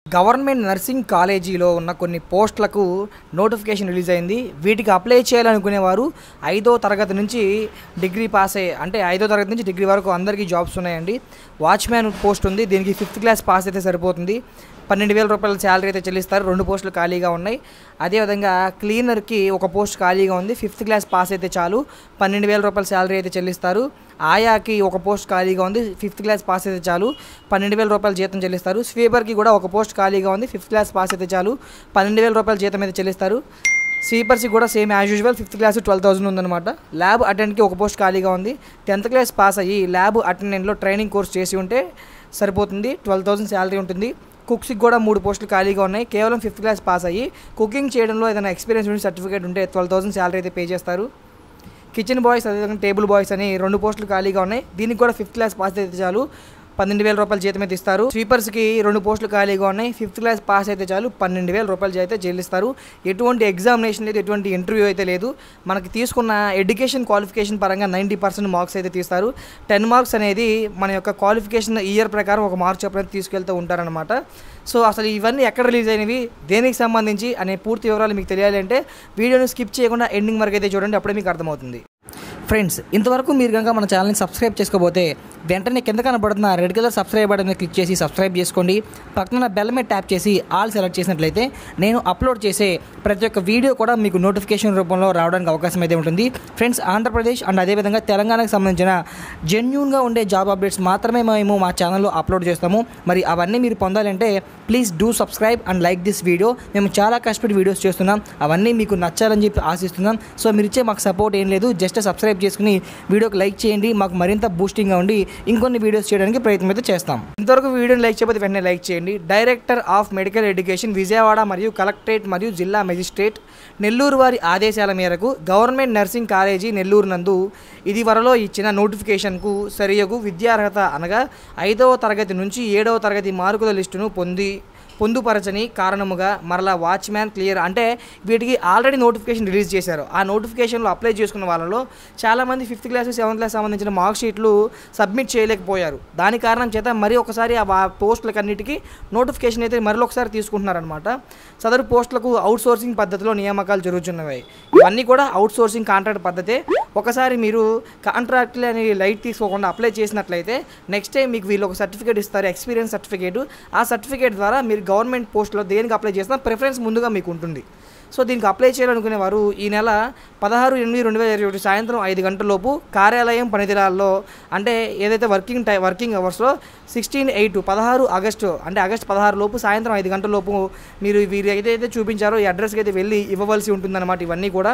government nursing కాలేజీలో ఉన్న కొన్ని పోస్టులకు నోటిఫికేషన్ రిలీజ్ అయింది వీటికి అప్లై చేయాలనుకునేవారు ఐదో తరగతి నుంచి డిగ్రీ పాస్ అయ్యే అంటే ఐదో తరగతి నుంచి డిగ్రీ వరకు అందరికీ జాబ్స్ ఉన్నాయండి వాచ్మ్యాన్ పోస్ట్ ఉంది దీనికి ఫిఫ్త్ క్లాస్ పాస్ అయితే సరిపోతుంది పన్నెండు వేల రూపాయల శాలరీ అయితే చెల్లిస్తారు రెండు పోస్టులు ఖాళీగా ఉన్నాయి అదేవిధంగా క్లీనర్కి ఒక పోస్ట్ ఖాళీగా ఉంది ఫిఫ్త్ క్లాస్ పాస్ అయితే చాలు పన్నెండు వేల రూపాయల శాలరీ అయితే చెల్లిస్తారు ఆయాకి ఒక పోస్ట్ ఖాళీగా ఉంది ఫిఫ్త్ క్లాస్ పాస్ అయితే చాలు పన్నెండు వేల రూపాయల జీతం చెల్లిస్తారు స్వీపర్కి కూడా ఒక పోస్ట్ ఖాళీగా ఉంది ఫిఫ్త్ క్లాస్ పాస్ అయితే చాలు పన్నెండు వేల రూపాయల జీతం అయితే చెల్లిస్తారు స్వీపర్స్కి కూడా same as usual fifth class twelve thousand ఉందన్నమాట ల్యాబ్ అటెండెంట్కి ఒక పోస్ట్ ఖాళీగా ఉంది టెన్త్ క్లాస్ పాస్ అయ్యి ల్యాబ్ అటెండెంట్లో ట్రైనింగ్ కోర్స్ చేసి ఉంటే సరిపోతుంది ట్వెల్వ్ థౌసండ్ శాలరీ ఉంటుంది కుక్స్కి కూడా మూడు పోస్టులు ఖాళీగా ఉన్నాయి కేవలం ఫిఫ్త్ క్లాస్ పాస్ అయ్యి కుకింగ్ చేయడంలో ఏదైనా ఎక్స్పీరియన్స్ ఉండి సర్టిఫికేట్ ఉంటే ట్వెల్వ్ థౌసండ్ శాలరీ అయితే పే చేస్తారు కిచెన్ బాయ్స్ అదేవిధంగా టేబుల్ బాయ్స్ అని రెండు పోస్టులు ఖాళీగా ఉన్నాయి దీనికి కూడా ఫిఫ్త్ క్లాస్ పాస్ అయితే చాలు పన్నెండు వేల రూపాయల జీతం అయితే ఇస్తారు స్వీపర్స్కి రెండు పోస్టులు ఖాళీగా ఉన్నాయి ఫిఫ్త్ క్లాస్ పాస్ అయితే చాలు పన్నెండు వేల రూపాయలు అయితే చెల్లిస్తారు ఎటువంటి ఎగ్జామినేషన్ లేదు ఎటువంటి ఇంటర్వ్యూ అయితే లేదు మనకి తీసుకున్న ఎడ్యుకేషన్ క్వాలిఫికేషన్ పరంగా నైంటీ పర్సెంట్ మార్క్స్ అయితే తీస్తారు టెన్ మార్క్స్ అనేది మన యొక్క క్వాలిఫికేషన్ ఇయర్ ప్రకారం ఒక మార్క్స్ చెప్పడానికి తీసుకెళ్తూ ఉంటారనమాట సో అసలు ఇవన్నీ ఎక్కడ రిలీజ్ అయినవి దేనికి సంబంధించి అనే పూర్తి వివరాలు మీకు తెలియాలి అంటే వీడియోని స్కిప్ చేయకుండా ఎండింగ్ వరకు అయితే చూడండి అప్పుడే మీకు అర్థమవుతుంది ఫ్రెండ్స్ ఇంతవరకు మీరు కనుక మన ఛానల్ని సబ్స్క్రైబ్ చేసుకోబోతే వెంటనే కింద కనబడుతున్న రెడ్ కలర్ సబ్స్క్రైబ్ బటన్ మీద క్లిక్ చేసి సబ్స్క్రైబ్ చేసుకోండి పక్కన బెల్ మీద ట్యాప్ చేసి ఆల్ సెలెక్ట్ చేసినట్లయితే నేను అప్లోడ్ చేసే ప్రతి ఒక్క వీడియో కూడా మీకు నోటిఫికేషన్ రూపంలో రావడానికి అవకాశం అయితే ఉంటుంది ఫ్రెండ్స్ ఆంధ్రప్రదేశ్ అండ్ అదేవిధంగా తెలంగాణకు సంబంధించిన జెన్యున్గా ఉండే జాబ్ అప్డేట్స్ మాత్రమే మేము మా ఛానల్లో అప్లోడ్ చేస్తాము మరి అవన్నీ మీరు పొందాలంటే please do subscribe and like this video మేము చాలా కష్టపడి వీడియోస్ చేస్తున్నాం అవన్నీ మీకు నచ్చాలని చెప్పి ఆశిస్తున్నాం సో మీరు ఇచ్చే మాకు సపోర్ట్ ఏం లేదు జస్ట్ సబ్స్క్రైబ్ చేసుకుని వీడియోకి లైక్ చేయండి మాకు మరింత బూస్టింగ్గా ఉండి ఇంకొన్ని వీడియోస్ చేయడానికి ప్రయత్నం అయితే చేస్తాం ఇంతవరకు వీడియోని లైక్ చేయకపోతే వెంటనే లైక్ చేయండి director of medical education Vijayawada మరియు కలెక్టరేట్ మరియు జిల్లా మెజిస్ట్రేట్ నెల్లూరు వారి ఆదేశాల మేరకు గవర్నమెంట్ నర్సింగ్ కాలేజీ నెల్లూరు నందు ఇది వరలో ఇచ్చిన నోటిఫికేషన్కు సరియగు విద్యార్హత అనగా ఐదవ తరగతి నుంచి ఏడవ తరగతి మార్కుల లిస్టును పొంది పొందుపరచని కారణముగా మరలా వాచ్మ్యాన్ క్లియర్ అంటే వీటికి ఆల్రెడీ నోటిఫికేషన్ రిలీజ్ చేశారు ఆ నోటిఫికేషన్లో అప్లై చేసుకున్న వాళ్ళలో చాలామంది ఫిఫ్త్ క్లాస్ సెవెంత్ క్లాస్ సంబంధించిన మార్క్ షీట్లు సబ్మిట్ చేయలేకపోయారు దాని కారణం చేత మరి ఒకసారి ఆ పోస్టులకు అన్నిటికీ నోటిఫికేషన్ అయితే మరొకసారి ఒకసారి తీసుకుంటున్నారనమాట సదరు పోస్టులకు అవుట్ సోర్సింగ్ పద్ధతిలో నియామకాలు జరుగుతున్నవి ఇవన్నీ కూడా అవుట్ సోర్సింగ్ కాంట్రాక్ట్ పద్ధతే ఒకసారి మీరు కాంట్రాక్ట్లు అని లైట్ తీసుకోకుండా అప్లై చేసినట్లయితే నెక్స్ట్ టైం మీకు వీళ్ళు ఒక సర్టిఫికేట్ ఇస్తారు ఎక్స్పీరియన్స్ సర్టిఫికేట్ ఆ సర్టిఫికేట్ ద్వారా మీరు గవర్నమెంట్ పోస్ట్లో దేనికి అప్లై చేసినా ప్రిఫరెన్స్ ముందుగా మీకు ఉంటుంది సో దీనికి అప్లై చేయాలనుకునే వారు ఈ నెల పదహారు ఎనిమిది రెండు వేల ఇరవై ఒకటి సాయంత్రం ఐదు గంటలలోపు కార్యాలయం పనిదిరాల్లో అంటే ఏదైతే వర్కింగ్ టై వర్కింగ్ అవర్స్లో సిక్స్టీన్ ఎయిట్ పదహారు ఆగస్టు అంటే ఆగస్ట్ పదహారు లోపు సాయంత్రం ఐదు గంటల లోపు మీరు వీరు ఏదైతే చూపించారో ఈ అడ్రస్కి అయితే వెళ్ళి ఇవ్వవలసి ఉంటుందన్నమాట ఇవన్నీ కూడా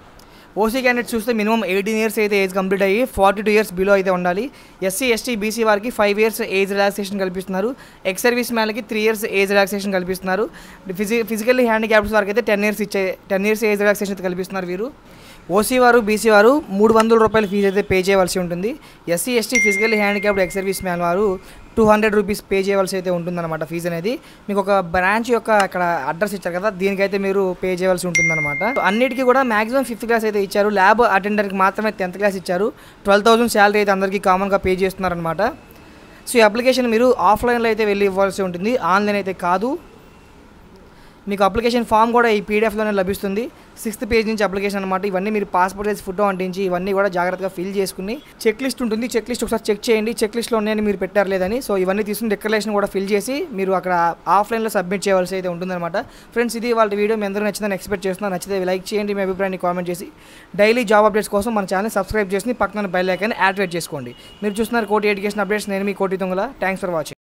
ఓసీ క్యాండిడేట్ చూస్తే మినిమం ఎయిటీన్ ఇయర్స్ అయితే ఏజ్ కంప్లీట్ అయ్యి ఫార్టీ టూ ఇయర్స్ బిలో అయితే ఉండాలి ఎస్సీ ఎస్టీ బీసీ వారికి ఫైవ్ ఇయర్స్ ఏజ్ రిలాక్సేషన్ కల్పిస్తున్నారు ఎక్స్ సర్వీస్ మ్యాన్కి త్రీ ఇయర్స్ ఏజ్ రిలాక్సేషన్ కల్పిస్తున్నారు ఫిజి ఫిజికల్లీ హ్యాండిక్యాప్స్ వారికి అయితే టెన్ ఇయర్స్ ఇచ్చే టెన్ ఇయర్స్ ఏజ్ రిలాక్సేషన్ అయితే కల్పిస్తున్నారు వీరు ఓసీ వారు బీసీ వారు మూడు వందల రూపాయల ఫీజు అయితే పే చేయవలసి ఉంటుంది SC ST physically handicapped ex service man వారు టూ హండ్రెడ్ రూపీస్ పే చేయవలసి అయితే ఉంటుందన్నమాట ఫీజు అనేది మీకు ఒక బ్రాంచ్ యొక్క అక్కడ అడ్రస్ ఇచ్చారు కదా దీనికైతే మీరు పే చేయవలసి ఉంటుందన్నమాట అన్నిటికీ కూడా మాక్సిమం ఫిఫ్త్ క్లాస్ అయితే ఇచ్చారు ల్యాబ్ అటెండర్కి మాత్రమే టెన్త్ క్లాస్ ఇచ్చారు ట్వెల్వ్ థౌసండ్ శాలరీ అయితే అందరికీ కామన్గా పే చేస్తున్నారనమాట సో ఈ అప్లికేషన్ మీరు ఆఫ్లైన్లో అయితే వెళ్ళి ఇవ్వాల్సి ఉంటుంది ఆన్లైన్ అయితే కాదు మీకు అప్లికేషన్ ఫామ్ కూడా ఈ పీడిఎఫ్లోనే లభిస్తుంది సిక్స్త్ పేజ్ నుంచి అప్లికేషన్ అనమాట ఇవన్నీ మీరు పాస్పోర్ట్ సైజ్ ఫోటో అంటించి ఇవన్నీ కూడా జాగ్రత్తగా ఫిల్ చేసుకుని చెక్ లిస్ట్ ఉంటుంది చెక్ లిస్ట్ ఒకసారి చెక్ చేయండి చెక్ లిస్ట్లో ఉన్నాయని మీరు పెట్టారు లేదని సో ఇవన్నీ తీసుకుని డిక్లరేషన్ కూడా ఫిల్ చేసి మీరు అక్కడ ఆఫ్లైన్లో సబ్మిట్ చేయవలసి అయితే ఉంటుందన్నమాట ఫ్రెండ్స్ ఇది వాళ్ళ వీడియో మీ అందరూ నచ్చిందని ఎక్స్పెక్ట్ చేస్తున్నాను నచ్చితే లైక్ చేయండి మీ అభిప్రాయాన్ని కామెంట్ చేసి డైలీ జాబ్ అప్డేట్స్ కోసం మన ఛానల్ సబ్స్క్రైబ్ చేసి పక్కన బెల్ ఐకాన్ యాక్టివేట్ చేసుకోండి మీరు చూస్తున్నారు కోటి ఎడ్యుకేషన్ అప్డేట్స్ నేను మీ కోటి దొంగల థ్యాంక్స్ ఫర్ వాచింగ్